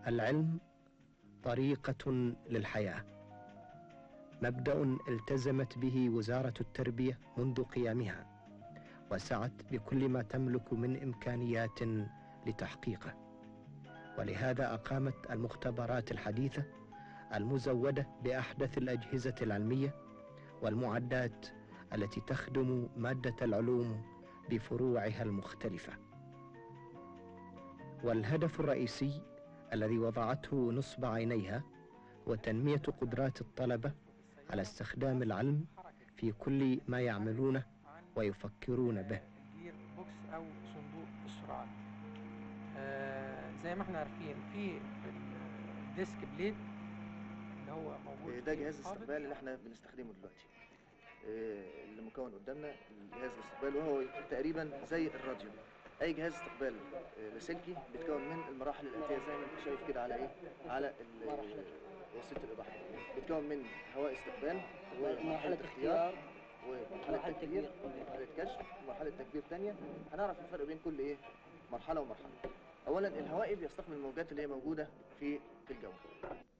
العلم طريقة للحياة مبدأ التزمت به وزارة التربية منذ قيامها وسعت بكل ما تملك من إمكانيات لتحقيقه ولهذا أقامت المختبرات الحديثة المزودة بأحدث الأجهزة العلمية والمعدات التي تخدم مادة العلوم بفروعها المختلفة والهدف الرئيسي الذي وضعته نصب عينيها هو تنمية قدرات الطلبة على استخدام العلم في كل ما يعملونه ويفكرون به جير بوكس او صندوق السرعات آه زي ما احنا عارفين في الديسك بليد اللي هو موجود ده في جهاز القابض. الاستقبال اللي احنا بنستخدمه دلوقتي آه، اللي مكون قدامنا جهاز الاستقبال وهو تقريبا زي الراديو اي جهاز استقبال آه، لاسلكي بيتكون من المراحل الاتيه زي ما انت شايف كده على ايه على ال- وسيله الايضاح بيتكون من هواء استقبال ومرحله اختيار ومرحله تكبير ومرحله كشف ومرحله تكبير ثانيه هنعرف الفرق بين كل ايه مرحله ومرحله اولا الهوائي بيستقبل الموجات اللي هي موجوده في في الجو